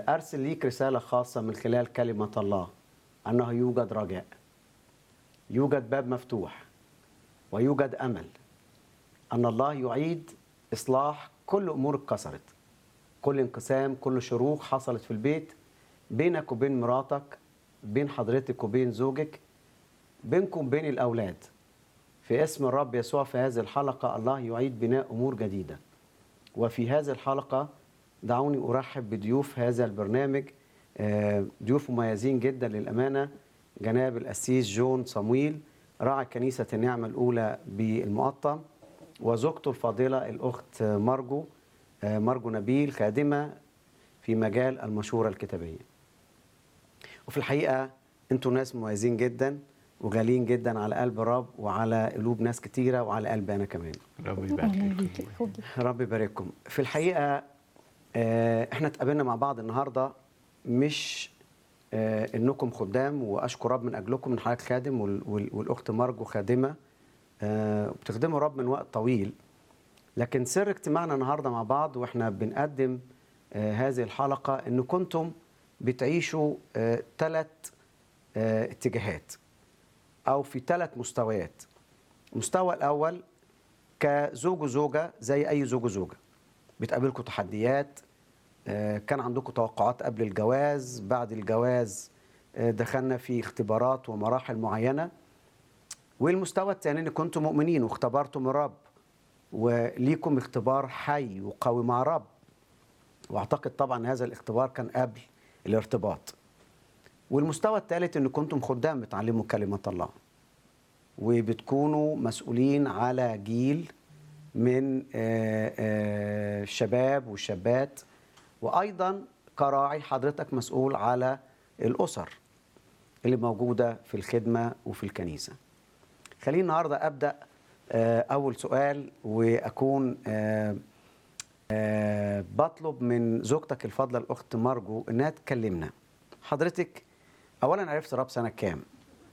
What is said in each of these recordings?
آه، ارسل ليك رساله خاصه من خلال كلمه الله انه يوجد رجاء يوجد باب مفتوح ويوجد امل ان الله يعيد اصلاح كل امور اتكسرت كل انقسام كل شروخ حصلت في البيت بينك وبين مراتك بين حضرتك وبين زوجك بينكم وبين الاولاد في اسم الرب يسوع في هذه الحلقه الله يعيد بناء امور جديده وفي هذه الحلقه دعوني ارحب بضيوف هذا البرنامج آه، ضيوف مميزين جدا للامانه جناب القسيس جون صمويل راعي كنيسه النعمه الاولى بالمقطم وزوجته الفاضله الاخت مرجو آه، مرجو نبيل خادمه في مجال المشوره الكتابيه. وفي الحقيقه انتوا ناس مميزين جدا وغاليين جدا على قلب الرب وعلى قلوب ناس كتيره وعلى قلبي انا كمان. ربي اهلا يبارك بيكي فيك فوقي رب يبارككم في الحقيقه آه، احنا اتقابلنا مع بعض النهارده مش آه، انكم خدام واشكر رب من اجلكم من حضرتك خادم وال- وال- والاخت مرجو خادمه آه، بتخدموا رب من وقت طويل لكن سر اجتماعنا النهارده مع بعض واحنا بنقدم آه، هذه الحلقه ان كنتم بتعيشوا ثلاث اتجاهات او في ثلاث مستويات المستوى الاول كزوج وزوجه زي اي زوج وزوجه بتقابلكم تحديات آه، كان عندكم توقعات قبل الجواز بعد الجواز آه، دخلنا في اختبارات ومراحل معينه والمستوى الثاني ان كنتم مؤمنين واختبرتم الرب وليكم اختبار حي وقوي مع الرب واعتقد طبعا هذا الاختبار كان قبل الارتباط والمستوى الثالث ان كنتم خدام بتعلموا كلمه الله وبتكونوا مسؤولين على جيل من آه، آه، الشباب والشابات وايضا كراعي حضرتك مسؤول على الاسر اللي موجوده في الخدمه وفي الكنيسه. خليني النهارده ابدا آه، اول سؤال واكون آه، آه، بطلب من زوجتك الفاضله الاخت مرجو انها تكلمنا. حضرتك اولا عرفت رب سنه كام؟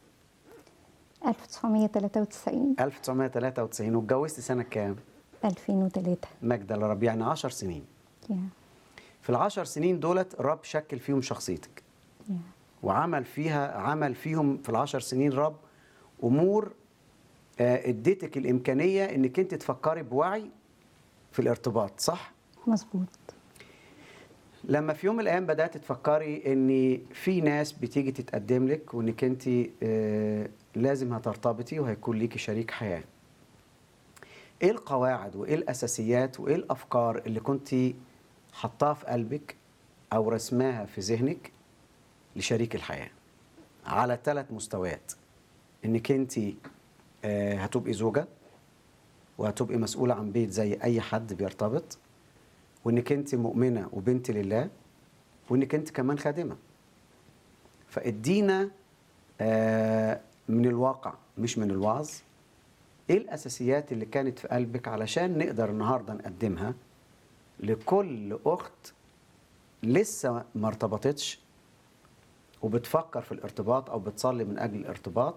1993 1993 واتجوزت سنه كام؟ 2003 مجد لرب يعني 10 سنين. يا في العشر سنين دولت الرب شكل فيهم شخصيتك يا وعمل فيها عمل فيهم في العشر سنين رب امور آه، اديتك الامكانيه انك انت تفكري بوعي في الارتباط صح مظبوط لما في يوم من الايام بدات تفكري ان في ناس بتيجي تتقدم لك وانك انت آه، لازم هترتبطي وهيكون ليكي شريك حياه ايه القواعد وايه الاساسيات وايه الافكار اللي كنت حطاها في قلبك او رسماها في ذهنك لشريك الحياه على ثلاث مستويات انك انت آه، هتبقي زوجه وهتبقي مسؤوله عن بيت زي اي حد بيرتبط وانك انت مؤمنه وبنت لله وانك انت كمان خادمه فادينا آه، من الواقع مش من الوعظ ايه الاساسيات اللي كانت في قلبك علشان نقدر النهارده نقدمها لكل اخت لسه ما ارتبطتش وبتفكر في الارتباط او بتصلي من اجل الارتباط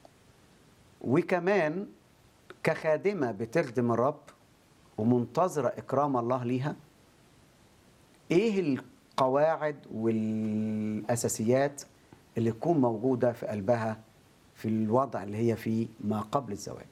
وكمان كخادمه بتخدم الرب ومنتظره اكرام الله ليها ايه القواعد والاساسيات اللي تكون موجوده في قلبها في الوضع اللي هي فيه ما قبل الزواج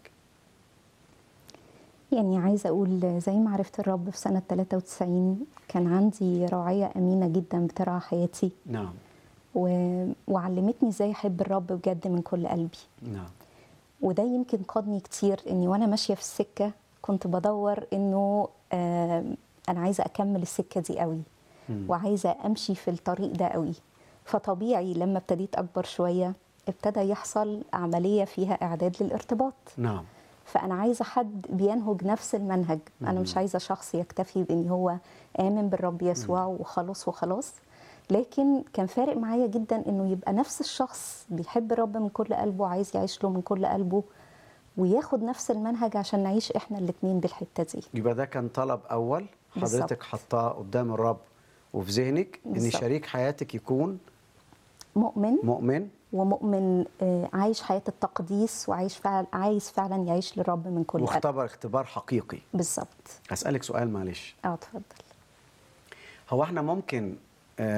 يعني عايزه اقول زي ما عرفت الرب في سنه 93 كان عندي راعيه امينه جدا بترعى حياتي نعم و... وعلمتني ازاي احب الرب بجد من كل قلبي نعم وده يمكن قادني كتير اني وانا ماشيه في السكه كنت بدور انه آه انا عايزه اكمل السكه دي قوي مم. وعايزه امشي في الطريق ده قوي فطبيعي لما ابتديت اكبر شويه ابتدى يحصل عمليه فيها اعداد للارتباط نعم فانا عايزه حد بينهج نفس المنهج انا مش عايزه شخص يكتفي بان هو امن بالرب يسوع وخلاص وخلاص لكن كان فارق معايا جدا انه يبقى نفس الشخص بيحب الرب من كل قلبه وعايز يعيش له من كل قلبه وياخد نفس المنهج عشان نعيش احنا الاثنين بالحته دي يبقى ده كان طلب اول حضرتك بالظبط. حطاه قدام الرب وفي ذهنك ان بالظبط. شريك حياتك يكون مؤمن مؤمن ومؤمن آه، عايش حياه التقديس وعايش فعلا عايز فعلا يعيش للرب من كل قلب واختبر اختبار حقيقي بالظبط اسالك سؤال معلش اه اتفضل هو احنا ممكن